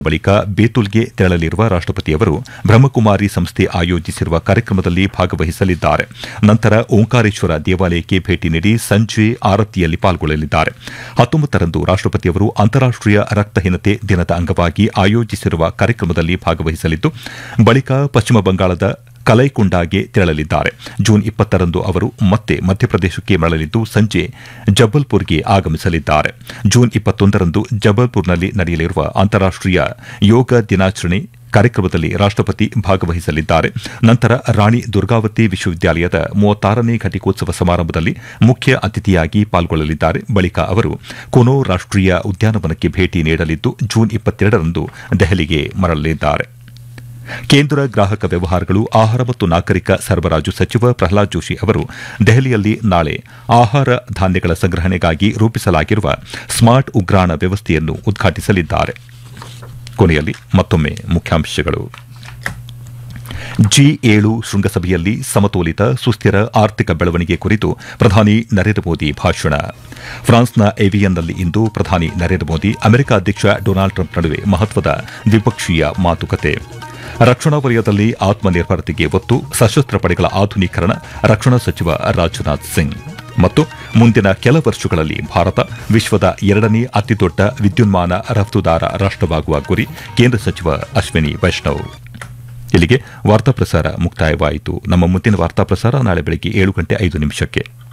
ಬಳಿಕ ಬೇತುಲ್ಗೆ ತೆರಳಲಿರುವ ರಾಷ್ಟಪತಿಯವರು ಬ್ರಹ್ಮಕುಮಾರಿ ಸಂಸ್ಥೆ ಆಯೋಜಿಸಿರುವ ಕಾರ್ಯಕ್ರಮದಲ್ಲಿ ಭಾಗವಹಿಸಲಿದ್ದಾರೆ ನಂತರ ಓಂಕಾರೇಶ್ವರ ದೇವಾಲಯಕ್ಕೆ ಭೇಟಿ ನೀಡಿ ಸಂಜೆ ಆರತಿಯಲ್ಲಿ ಪಾಲ್ಗೊಳ್ಳಲಿದ್ದಾರೆ ಹತ್ತೊಂಬತ್ತರಂದು ರಾಷ್ಟಪತಿಯವರು ಅಂತಾರಾಷ್ಟೀಯ ರಕ್ತಹೀನತೆ ದಿನದ ಅಂಗವಾಗಿ ಆಯೋಜಿಸಿರುವ ಕಾರ್ಯಕ್ರಮದಲ್ಲಿ ಭಾಗವಹಿಸಲಿದ್ದು ಬಳಿಕ ಪಶ್ಚಿಮ ಬಂಗಾಳದ ಕಲೈಕುಂಡಾಗೆ ತೆರಳಲಿದ್ದಾರೆ ಜೂನ್ ಇಪ್ಪತ್ತರಂದು ಅವರು ಮತ್ತೆ ಮಧ್ಯಪ್ರದೇಶಕ್ಕೆ ಮರಳಲಿದ್ದು ಸಂಜೆ ಜಬ್ಬಲ್ಪುರ್ಗೆ ಆಗಮಿಸಲಿದ್ದಾರೆ ಜೂನ್ ಇಪ್ಪತ್ತೊಂದರಂದು ಜಬ್ಬಲ್ಪುರ್ನಲ್ಲಿ ನಡೆಯಲಿರುವ ಅಂತಾರಾಷ್ಟೀಯ ಯೋಗ ದಿನಾಚರಣೆ ಕಾರ್ಯಕ್ರಮದಲ್ಲಿ ರಾಷ್ಟಪತಿ ಭಾಗವಹಿಸಲಿದ್ದಾರೆ ನಂತರ ರಾಣಿ ದುರ್ಗಾವತಿ ವಿಶ್ವವಿದ್ಯಾಲಯದ ಮೂವತ್ತಾರನೇ ಘಟಿಕೋತ್ಸವ ಸಮಾರಂಭದಲ್ಲಿ ಮುಖ್ಯ ಅತಿಥಿಯಾಗಿ ಪಾಲ್ಗೊಳ್ಳಲಿದ್ದಾರೆ ಬಳಿಕ ಅವರು ಕುನೋ ರಾಷ್ಟೀಯ ಉದ್ಯಾನವನಕ್ಕೆ ಭೇಟಿ ನೀಡಲಿದ್ದು ಜೂನ್ ಇಪ್ಪತ್ತೆರಡರಂದು ದೆಹಲಿಗೆ ಮರಳಲಿದ್ದಾರೆ ಕೇಂದ್ರ ಗ್ರಾಹಕ ವ್ಯವಹಾರಗಳು ಆಹಾರ ಮತ್ತು ನಾಗರಿಕ ಸರಬರಾಜು ಸಚಿವ ಪ್ರಹ್ಲಾದ್ ಜೋಶಿ ಅವರು ದೆಹಲಿಯಲ್ಲಿ ನಾಳೆ ಆಹಾರ ಧಾನ್ಯಗಳ ಸಂಗ್ರಹಣೆಗಾಗಿ ರೂಪಿಸಲಾಗಿರುವ ಸ್ಮಾರ್ಟ್ ಉಗ್ರಾಣ ವ್ಯವಸ್ಥೆಯನ್ನು ಉದ್ಘಾಟಿಸಲಿದ್ದಾರೆ ಕೊನೆಯಲ್ಲಿ ಮತ್ತೊಮ್ಮೆ ಮುಖ್ಯಾಂಶಗಳು ಜಿ ಏಳು ಶೃಂಗಸಭೆಯಲ್ಲಿ ಸಮತೋಲಿತ ಸುಸ್ಥಿರ ಆರ್ಥಿಕ ಬೆಳವಣಿಗೆ ಕುರಿತು ಪ್ರಧಾನಿ ನರೇಂದ್ರ ಮೋದಿ ಭಾಷಣ ಫ್ರಾನ್ಸ್ನ ಏವಿಯನ್ನಲ್ಲಿ ಇಂದು ಪ್ರಧಾನಿ ನರೇಂದ್ರ ಮೋದಿ ಅಮೆರಿಕ ಅಧ್ಯಕ್ಷ ಡೊನಾಲ್ಡ್ ಟ್ರಂಪ್ ನಡುವೆ ಮಹತ್ವದ ದ್ವಿಪಕ್ಷೀಯ ಮಾತುಕತೆ ರಕ್ಷಣಾ ವಲಯದಲ್ಲಿ ಆತ್ಮನಿರ್ಭರತೆಗೆ ಒತ್ತು ಸಶಸ್ತ್ರ ಪಡೆಗಳ ಆಧುನೀಕರಣ ರಕ್ಷಣಾ ಸಚಿವ ರಾಜನಾಥ್ ಸಿಂಗ್ ಮತ್ತು ಮುಂದಿನ ಕೆಲ ವರ್ಷಗಳಲ್ಲಿ ಭಾರತ ವಿಶ್ವದ ಎರಡನೇ ಅತಿದೊಡ್ಡ ವಿದ್ಯುನ್ಮಾನ ರಫ್ತುದಾರ ರಾಷ್ಟವಾಗುವ ಗುರಿ ಕೇಂದ್ರ ಸಚಿವ ಅಶ್ವಿನಿ ವೈಷ್ಣವ್ ಇಲ್ಲಿಗೆ ವಾರ್ತಾ ಪ್ರಸಾರ ಮುಕ್ತಾಯವಾಯಿತು ನಮ್ಮ ಮುಂದಿನ ವಾರ್ತಾ ಪ್ರಸಾರ ನಾಳೆ ಬೆಳಗ್ಗೆ ಏಳು ಗಂಟೆ ಐದು ನಿಮಿಷಕ್ಕೆ